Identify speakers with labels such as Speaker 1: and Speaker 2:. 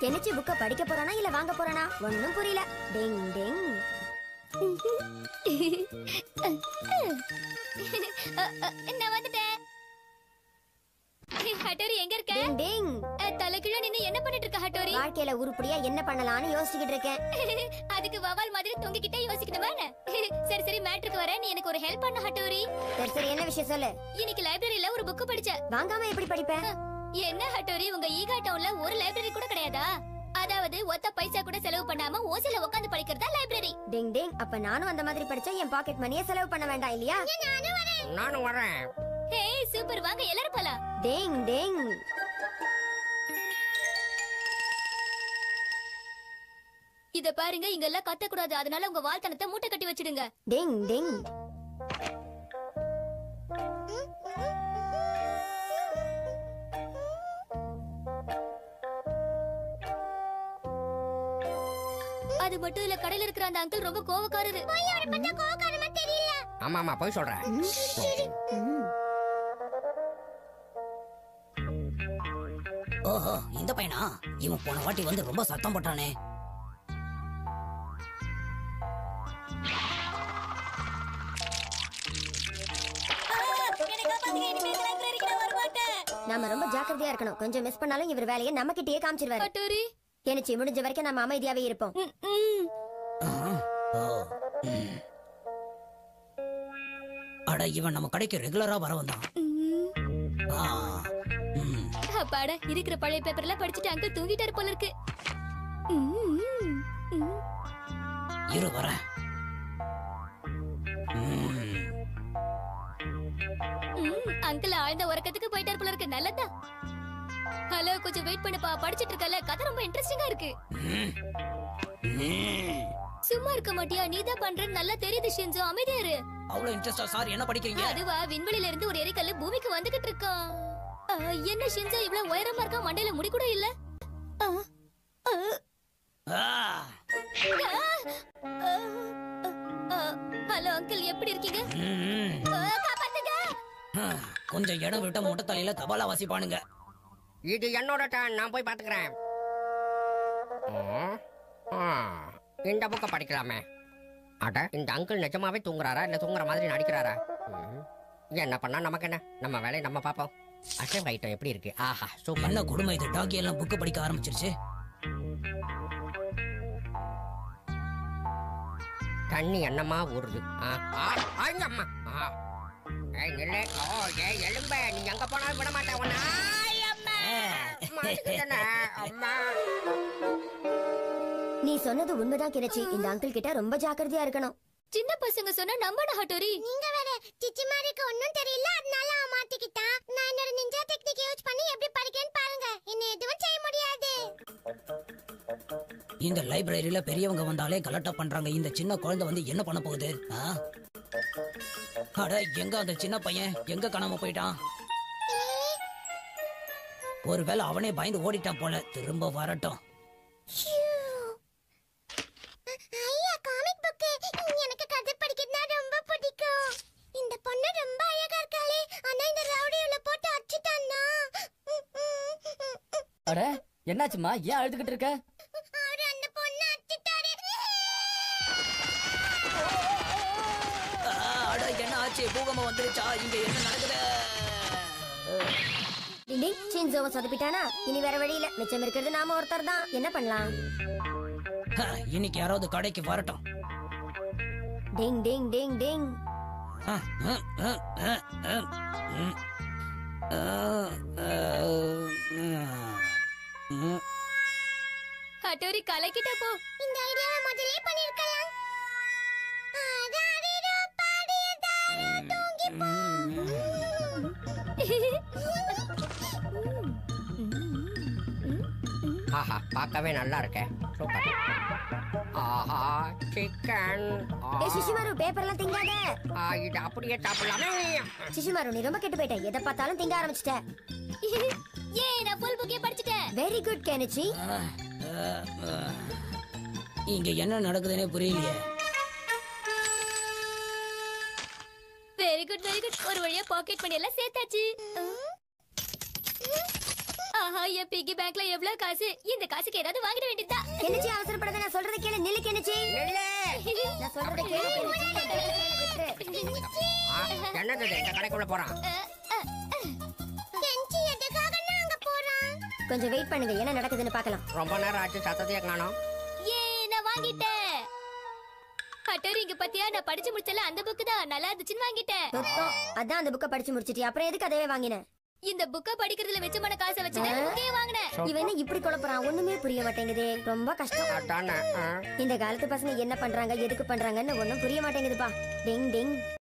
Speaker 1: Kenichi புக்க படிக்க போறானா இல்ல வாங்க போறானா ஒண்ணும் புரியல டிங் டிங்
Speaker 2: நான் வந்துட்டேன் ஹட்டோரி எங்க இருக்க
Speaker 1: டிங் டிங்
Speaker 2: அஹ், தலைகீழ நின்னு என்ன பண்ணிட்டு இருக்க ஹட்டோரி
Speaker 1: வாழ்க்கையில உருப்படியா என்ன பண்ணலாம்னு யோசிச்சுக்கிட்டு இருக்கேன்
Speaker 2: அதுக்கு வவால் மாதிரி தொங்கிக்கிட்டே யோசிக்கணுமா என்ன? சரி சரி மேட்ருக்கு வர நீ எனக்கு ஒரு ஹெல்ப் பண்ண ஹட்டோரி
Speaker 1: சரி சரி என்ன விஷயம் சொல்லு
Speaker 2: இன்னைக்கு லைப்ரரியில ஒரு புக் படிச்சேன்
Speaker 1: வாங்காம எப்படி படிப்பேன்
Speaker 2: என்ன ஹட்டோரி உங்க ஈகா டவுன்ல ஒரு லைப்ரரி கூட கிடையாதா அதாவது ஒத்த பைசா கூட செலவு பண்ணாம ஓசில உட்காந்து படிக்கிறதா லைப்ரரி
Speaker 1: டிங் டிங் அப்ப நானும் அந்த மாதிரி படிச்சா என் பாக்கெட் மணியை செலவு பண்ண வேண்டாம் இல்லையா
Speaker 3: நானும் வரேன்
Speaker 2: ஹே சூப்பர் வாங்க எல்லாரும் போலாம்
Speaker 1: டிங் டிங்
Speaker 2: இத பாருங்க இங்க எல்லாம் கத்த கூடாது அதனால உங்க வாழ்த்தனத்தை மூட்டை கட்டி வச்சிடுங்க
Speaker 1: டிங் டிங்
Speaker 2: அது மட்டும் இல்ல கடையில இருக்கிற அந்த அங்கிள் ரொம்ப கோவக்காரரு கோவக்காரமா தெரியல
Speaker 3: ஆமா ஆமா போய் சொல்றேன்
Speaker 1: ம்.
Speaker 4: ஓஹோ இந்த பையனா இவன் போன வாட்டி வந்து ரொம்ப சத்தம் போட்டானே
Speaker 1: நாம ரொம்ப ஜாக்கிரதையா இருக்கணும் கொஞ்சம் மிஸ் பண்ணாலும் இவர் வேலையை நம்ம கிட்டயே காமிச்சிருவாரு
Speaker 2: கட்டோரி
Speaker 1: கெனிச்சு முடிஞ்ச வரைக்கும் நம்ம அமைதியாவே இருப்போம்
Speaker 2: ம், ம்.
Speaker 4: ஓ ம். அட இவன் நம்ம கடைக்கு ரெகுலரா வர வந்தான் ஆ, ம்.
Speaker 2: அப்பாட இருக்கிற பழைய பேப்பர்லாம் படிச்சுட்டு அங்கிள் தூங்கிட்டாரு போல இருக்கு ம், ம், ம்.
Speaker 4: இரு வரேன் ம்.
Speaker 2: ம், அங்கிள் ஆழ்ந்த உறக்கத்துக்கு போயிட்டாரு போல இருக்கு நல்லதா ஹலோ கொஞ்சம் வெயிட் பண்ணுப்பா படிச்சிட்டு இருக்கல கதை ரொம்ப இன்ட்ரெஸ்டிங்கா இருக்கு
Speaker 4: ம். ம்.
Speaker 2: சும்மா இருக்க மாட்டியா நீதான் பண்றேன்னு நல்லா தெரியுது ஷின்சோ அமைதியா இரு
Speaker 4: அவ்வளவு இன்ட்ரெஸ்டா சார் என்ன படிக்கிறீங்க
Speaker 2: அதுவா விண்வெளியில இருந்து ஒரு எரிக்கல்லு பூமிக்கு வந்துகிட்டு இருக்கான் ஆ, என்ன ஷின்சோ இவ்வளவு உயரமா இருக்கா மண்டையில முடி கூட இல்ல ஆ, ஆ,
Speaker 4: ஆ.
Speaker 2: ஆ, ஆ, ஹலோ அங்கிள் எப்படி இருக்கீங்க
Speaker 4: ம்.
Speaker 2: ஆ, காப்பாத்துங்க
Speaker 4: ஆ, கொஞ்சம் இடம் விட்ட மொட்டை தலையில தபாலா வாசிப்பானுங்க
Speaker 3: இது என்னோட டர்ன் நான் போய் பாத்துக்கிறேன் ம், ஆ, இந்த புக்கை படிக்கலாமே அட இந்த அங்கிள் நிஜமாவே தூங்குறாரா இல்ல தூங்குற மாதிரி நடிக்கிறாரா ம், என்ன பண்ணா நமக்கு என்ன நம்ம வேலையை நம்ம பார்ப்போம் அசைவ் ஐட்டம் எப்படி இருக்கு ஆஹா சூப்பர்
Speaker 4: என்ன கொடுமை இது டாக்கி எல்லாம் புக்கு படிக்க ஆரம்பிச்சிருச்சு
Speaker 3: தண்ணி என்னமா ஊறுது ஆ, ஆ, ஐங்க அம்மா ஆ. ஏய் நில்லு ஓ ஏய் எலும்ப நீ எங்க போனாலும் விட மாட்டேன் உன்னை. ஆய், அம்மா. மாட்டிக்கிட்டேனே, அம்மா
Speaker 1: நீ சொன்னது உண்மைதான் கிணச்சி இந்த அங்கிள் கிட்ட ரொம்ப ஜாக்கிரதையா இருக்கணும்
Speaker 2: சின்ன பசங்க சொன்னா நம்பணும் ஹட்டோரி
Speaker 5: நீங்க வேற சிச்சிமாரிக்கு ஒண்ணும் தெரியல அதனால அவன் மாட்டிக்கிட்டான் நான் என்னோட நிஞ்சா டெக்னிக் யூஸ் பண்ணி எப்படி படிக்கிறேன்னு பாருங்க என்ன எதுவும் செய்ய முடியாது
Speaker 4: இந்த லைப்ரரியில பெரியவங்க வந்தாலே கலட்டா பண்றாங்க இந்த சின்ன குழந்தை வந்து என்ன பண்ண போகுது ஆ? அட எங்க அந்த சின்ன பையன் எங்க காணாம போயிட்டான் ஒருவேளை அவனே பயந்து ஓடிட்டான் போல திரும்ப வரட்டும்
Speaker 5: ஐயா காமிக் புக் எனக்கு கதை படிக்கிறதுனா ரொம்ப பிடிக்கும் இந்த பொண்ணு ரொம்ப அழகா இருக்காளே ஆனா இந்த ரவுடி உள்ள போட்டு அடிச்சிட்டான்னா
Speaker 6: அட என்னாச்சுமா ஏன் அழுதுகிட்டு இருக்க
Speaker 5: அவரு அந்த பொண்ணு அடிச்சிட்டாரு
Speaker 4: ஆ, அட என்ன ஆச்சு பூகம்பம் வந்துருச்சா இங்க என்ன நடக்குது
Speaker 1: டிங் டிங் ஷின்சோவை சொதப்பிட்டானா இனி வேற வழி இல்ல மிச்சம் இருக்கிறது நாம ஒருத்தர் தான் என்ன பண்ணலாம்
Speaker 4: ஹ, இன்னைக்கு யாராவது கடைக்கு வரட்டும்
Speaker 1: டிங் டிங் டிங் டிங்
Speaker 4: ஆ, ஆ, ஆ, ஆ, ஆ, ம். ஆ, ஆ, ம்.
Speaker 2: ஹட்டோரி கலக்கிட்ட போ
Speaker 5: இந்த ஐடியாவை முதல்லயே பண்ணிருக்கலாம் ஆராரிரோ, பாடியதாரோ, தூங்கி போ.
Speaker 3: ஆஹா பார்க்கவே நல்லா இருக்கே சூப்பர் ஆஹா சிக்கன்
Speaker 1: ஏ சிசுமாரு பேப்பர்லாம் திங்காத
Speaker 3: இது அப்படியே சாப்பிடலாமே
Speaker 1: சிசுமாரு நீ ரொம்ப கெட்டு போயிட்ட எதை பார்த்தாலும் திங்க ஆரம்பிச்சிட்ட
Speaker 2: ஏ நான் ஃபுல் புக்கே படிச்சிட்டேன்
Speaker 1: வெரி குட் கெனிச்சி
Speaker 4: ஆ, ஆ, ஆ. இங்க என்ன நடக்குதுன்னே புரியலையே
Speaker 2: வெரி குட் வெரி குட் ஒரு வழியா பாக்கெட் மணி எல்லாம் சேர்த்தாச்சு ஆஹா என் பிக்கி பேங்க்ல எவ்வளவு காசு இந்த காசுக்கு ஏதாவது வாங்கிட வேண்டியதா
Speaker 1: கெனிச்சி அவசரப்படாத நான் சொல்றதை கேளு நில்லு கெனிச்சி நான் சொல்றதை கேளு கெனிச்சி.
Speaker 3: ஆ, என்னது இது? இந்த கடைக்குள்ள போறான்
Speaker 5: கெஞ்சி எதுக்காக அங்க போறான்
Speaker 1: கொஞ்சம் வெயிட் பண்ணுங்க என்ன நடக்குதுன்னு பார்க்கலாம்
Speaker 3: ரொம்ப நேரம் ஆச்சு சத்தத்தையே காணோம்
Speaker 2: ஏ நான் வாங்கிட்டேன் அட்டர் இங்க பத்தியா நான் படிச்சு முடிச்சல அந்த புக்கு தான் நல்லா இருந்துச்சுன்னு வாங்கிட்டேன்
Speaker 1: தொத்தம். அதான் அந்த புக்கை படிச்சு முடிச்சிட்டியா அப்புறம் எதுக்கு அதவே வாங்கினேன்
Speaker 2: இந்த புக்க படிக்கிறதுல மிச்சமான காசை வச்சு புக்கே வாங்கினேன்
Speaker 1: இவன் என்ன இப்படி குழப்பறான் ஒண்ணுமே புரிய மாட்டேங்குதே ரொம்ப கஷ்டம்
Speaker 3: அதானே ஆ.
Speaker 1: இந்த காலத்து பசங்க என்ன பண்றாங்க எதுக்கு பண்றாங்கன்னு ஒண்ணும் புரிய மாட்டேங்குதுப்பா டிங் டிங்